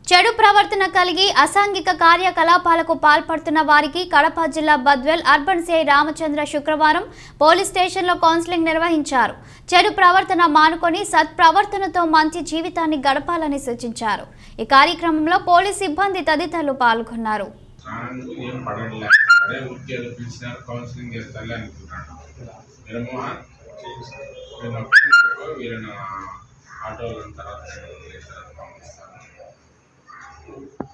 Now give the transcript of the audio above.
చెడు ప్రవర్తన కలిగి అసాంఘిక కార్యకలాపాలకు పాల్పడుతున్న వారికి కడప జిల్లా బద్వేల్ అర్బన్ సిఐ రామచంద్ర శుక్రవారం పోలీస్ స్టేషన్లో కౌన్సిలింగ్ నిర్వహించారు చెడు ప్రవర్తన మానుకొని సత్ప్రవర్తనతో మంచి జీవితాన్ని గడపాలని సూచించారు ఈ కార్యక్రమంలో పోలీస్ సిబ్బంది తదితరులు పాల్గొన్నారు స్నానానికి ఏం పడట్లే అదే ఊరికే ఏదో పిలిచినారు కౌన్సిలింగ్ చేస్తారులే అనుకుంటాను మీరేమో వీళ్ళని ఒక్కడిని పెట్టుకో, వీళ్ళని ఆటోలను తర్వాత నేను వేస్తాను, పంపిస్తాను